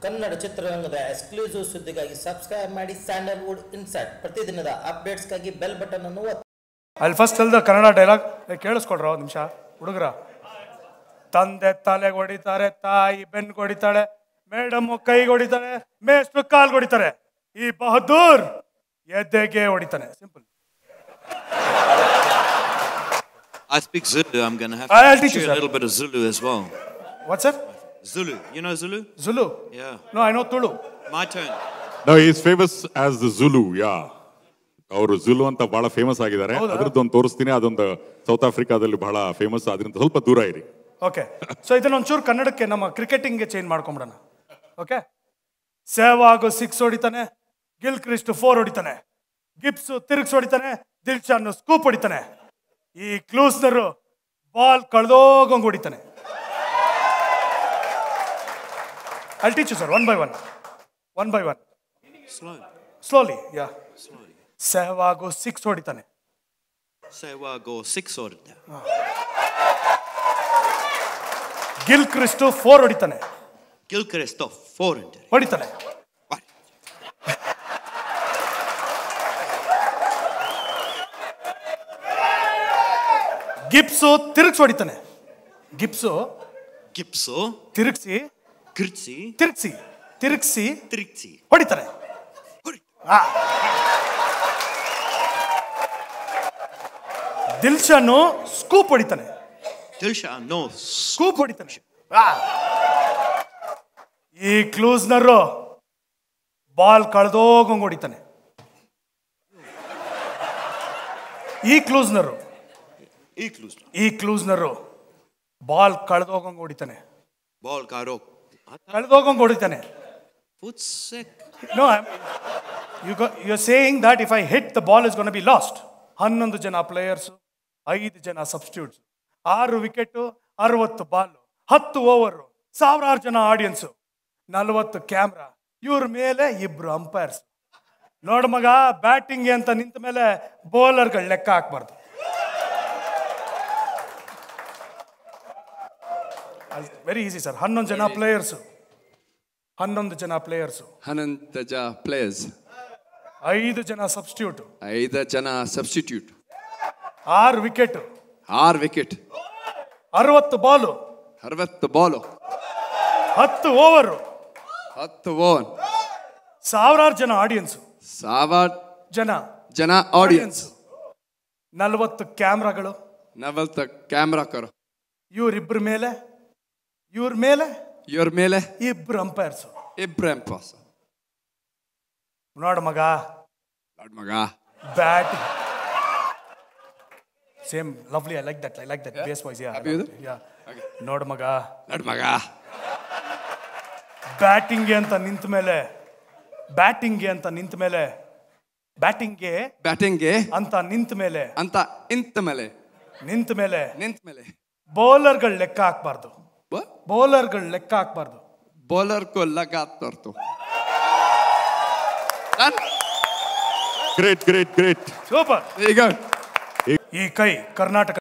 ಕನ್ನಡ ಚಿತ್ರರಂಗದ ಎಕ್ಸ್ಕ್ಲೂಸಿವ್ ಸುದ್ದಿಗಾಗಿ ಸಬ್ಸ್ಕ್ರೈಬ್ ಮಾಡಿ ಸ್ಯಾಂಡಲ್ವುಡ್ ಇನ್ಸೈಟ್ ಪ್ರತಿದಿನದ ಅಪ್ಡೇಟ್ಸ್ಗಾಗಿ ಬೆಲ್ ಬಟನ್ ಅನ್ನು ಒತ್ತಿ ಅಲ್ಲಿ ಫಸ್ಟ್ ಹೇಳ್ದ ಕನ್ನಡ ಡೈಲಾಗ್ ಕೇಳಿಸ್ಕೊಡ್ರ ಒಂದು ನಿಮಿಷ ಹುಡುಗರ ತಂದೆ ತಲೆಗೆ ಹೊಡಿತಾರೆ ತಾಯಿ ಬೆನ್ ಹೊಡಿತಾಳೆ ಮೇಡಮ್ ಕೈಗೆ ಹೊಡಿತಾರೆ ಮೇಷ್ಟ್ರು ಕಾಲ್ ಹೊಡಿತಾರೆ ಈ ಬಹದ್ದೂರ್ ಎದೆಗೆ ಹೊಡಿತಾನೆ simple I speak Zulu. I'm going to have I'll to teach teach you, you a sir. little bit of Zulu as well. What sir Zulu. You know Zulu? Zulu Yeah. No I know Tulu My turn. No, he is famous as the Zulu, yeah. ಅವರು ಜುಲು ಅಂತ ಬಹಳ famous ಆಗಿದ್ದಾರೆ ಹೌದಾ? ಅದ್ರದ್ದು ಒಂದು ತೋರಿಸ್ತೀನಿ ಅದೊಂದು south ಆಫ್ರಿಕಾದಲ್ಲಿ ಬಹಳ ಫೇಮಸ್ ಅದರಿಂದ ಸ್ವಲ್ಪ ದೂರ ಇರಿ ಓಕೆ ಸೊ ಇದನ್ನ ಒಂಚೂರು ಕನ್ನಡಕ್ಕೆ ನಮ್ಮ ಕ್ರಿಕೆಟಿಂಗ್ಗೆ ಚೇಂಜ್ ಮಾಡ್ಕೊಂಬಿಡೋಣ ಓಕೆ ಸೆಹ್ವಾಗ್ ಸಿಕ್ಸ್ ಹೊಡಿತಾನೆ ಗಿಲ್ ಕ್ರಿಸ್ಟ್ ಫೋರ್ ಹೊಡಿತಾನೆ ಗಿಪ್ಸ್ ತಿರುಗ್ಸ್ ಹೊಡಿತಾನೆ ದಿಲ್ಶಾನ್ ಸ್ಕೂಪ್ ಹೊಡಿತಾನೆ ಈ ಕ್ಲೂಸ್ನರು ಬಾಲ್ ಕಳೆದೋಗಂಗ್ ಹೊಡಿತಾನೆ ಅಲ್ teach sir one by one one by one Slow. Slowly yeah Slowly. Sehwag six ಹೊಡಿತಾನೆ Say what go six ordered that. Gilchrist four ಹೊಡಿತಾನೆ Gilchrist off. Four into it. ಹೊಡಿತಾನೆ What? ಗಿಪ್ಸು ತಿರುಗ್ಸ್ ಹೊಡಿತಾನೆ ಗಿಪ್ಸು Gipso. ತಿರುಗ್ಸಿ Kritsi. ತಿರುಗ್ಸಿ ತಿರುಗ್ಸಿ Trixi. ಹೊಡಿತಾನೆ ಆ. Dilshan scoop ಹೊಡಿತಾನೆ Dilsha no. Scoop ಹೊಡಿತಾನೆ ಆ. ಈ ಕ್ಲೂಸ್ನರು ಬಾಲ್ ಕಳೆದೋಗಂಗ್ ಹೊಡಿತಾನೆ ಈ ಕ್ಲೂಸ್ನರು Iklus. ಈ ಕ್ಲೂಸ್ನರು ಬಾಲ್ ಕಳೆದೋಗಂಗ್ ಹೊಡಿತಾನೆ Ball karo. ಕಳೆದೋಗಂಗ್ ಹೊಡಿತಾನೆ Foot sick. No, I'm, you go, you're saying that if I hit, the ball is going to be lost. ಹನ್ನೊಂದು ಜನ ಪ್ಲೇಯರ್ಸ್ ಐದು ಜನ ಸಬ್ಸ್ಟಿಟ್ಯೂಟ್ಸ್ ಆರು ವಿಕೆಟ್ ಅರವತ್ತು ಬಾಲ್ ಹತ್ತು ಓವರ್ ಸಾವಿರಾರು ಜನ ಆಡಿಯನ್ಸು ನಲವತ್ತು ಕ್ಯಾಮ್ರಾ ಇವ್ರ ಮೇಲೆ ಇಬ್ರು ಅಂಪೈರ್ಸ್ ನೋಡ್ ಮಗ ಬ್ಯಾಟಿಂಗ್ ಅಂತ ನಿಂತ ಮೇಲೆ ಬೌಲರ್ಗಳು ಲೆಕ್ಕ ಹಾಕ್ಬಾರ್ದು ವೆರಿ ಈಸಿ ಸರ್ ಹನ್ನೊಂದು ಜನ ಪ್ಲೇಯರ್ಸು ಹನ್ನೊಂದು ಜನ ಪ್ಲೇಯರ್ಸು ಅನಂತ ಜ ಪ್ಲೇಯರ್ಸ್ ಐದು ಜನ ಸಬ್ಸ್ಟಿಟ್ಯೂಟ್ ಐದು ಜನ ಸಬ್ಸ್ಟಿಟ್ಯೂಟ್ ಆರು ವಿಕೆಟ್ ಆರು ವಿಕೆಟ್ ಅರವತ್ತು ಬಾಲು ಅರವತ್ತು ಬಾಲು ಹತ್ತು ಓವರು ಹತ್ತು ಓವರ್ ಸಾವಿರಾರು ಜನ ಆಡಿಯನ್ಸ್ ಸಾವಿರ ಜನ ಜನ ಆಡಿಯನ್ಸ್ ನಲವತ್ತು ಕ್ಯಾಮ್ರಾಗಳು ನಲವತ್ತು ಕ್ಯಾಮ್ರಾಕರು ಇವರಿಬ್ಬರ ಮೇಲೆ ಇವ್ರ ಮೇಲೆ ಇವ್ರ ಮೇಲೆ ಇಬ್ರು ಅಂಪೈರ್ಸ್ ಇಬ್ರಾಹಿಂ ಪಾಸ್ ನೋಡ ಮಗ ನೋಡ್ ಮಗ bat same lovely I like that I like that base voice Happy with it? Yeah ನೋಡ ಮಗ ನೋಡ್ ಮಗ ಬ್ಯಾಟಿಂಗ್ಗೆ ಅಂತ ನಿಂತ ಮೇಲೆ ಬ್ಯಾಟಿಂಗ್ಗೆ ಅಂತ ನಿಂತ ಮೇಲೆ ಬ್ಯಾಟಿಂಗ್ಗೆ ಬ್ಯಾಟಿಂಗ್ಗೆ ಅಂತ ನಿಂತ ಮೇಲೆ ಅಂತ ಇಂತ ಮೇಲೆ ನಿಂತ ಮೇಲೆ ನಿಂತ ಮೇಲೆ ಬೌಲರ್ಗಳು ಲೆಕ್ಕ ಹಾಕ್ಬಾರ್ದು ಬೌಲರ್ಗಳು ಲೆಕ್ಕ ಹಾಕ್ಬಾರ್ದು ಬೌಲರ್ ಕೋ ಲಗಾತ್ ತೋರ್ತು ಗ್ರೇಟ್ ಗ್ರೇಟ್ ಗ್ರೇಟ್ ಸೂಪರ್ ಈಗ ಈ ಕೈ ಕರ್ನಾಟಕ